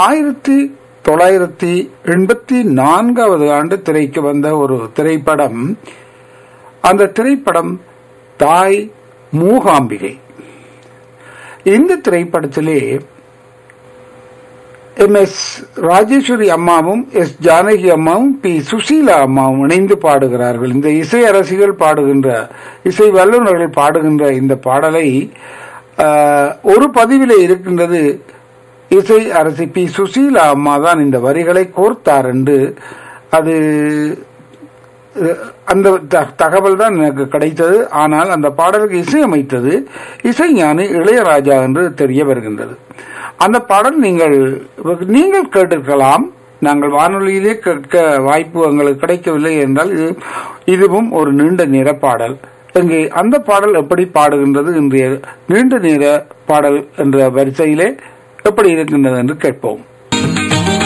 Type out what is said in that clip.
ஆயிரத்தி தொள்ளாயிரத்தி எண்பத்தி நான்காவது ஆண்டு திரைக்கு வந்த ஒரு திரைப்படம் அந்த திரைப்படம் தாய் மூகாம்பிகை இந்த திரைப்படத்திலே எம் எஸ் ராஜேஸ்வரி அம்மாவும் எஸ் ஜானகி அம்மாவும் பி சுசீலா அம்மாவும் இணைந்து பாடுகிறார்கள் இந்த இசை அரசிகள் பாடுகின்ற இசை வல்லுநர்கள் பாடுகின்ற இந்த பாடலை ஆஹ், ஒரு பதிவிலே இருக்கின்றது இசை அரசி பி சுசீலா அம்மா தான் இந்த வரிகளை கோர்த்தார் என்று அது அஹ், அந்த த- தகவல் தான் எனக்கு கிடைத்தது ஆனால் அந்த பாடலுக்கு இசையமைத்தது இசைஞானி இளையராஜா என்று தெரிய வருகின்றது அந்த பாடல் நீங்கள் நீங்கள் கேட்டிருக்கலாம் நாங்கள் வானொலியிலே கேட்க வாய்ப்பு எங்களுக்கு கிடைக்கவில்லை என்றால் இது இதுவும் ஒரு நீண்ட நேர பாடல் இங்கே அந்த பாடல் எப்படி பாடுகின்றது இன்றைய நீண்ட நேர பாடல் என்ற வரிசையிலே எப்படி இருக்கின்றது என்று கேட்போம்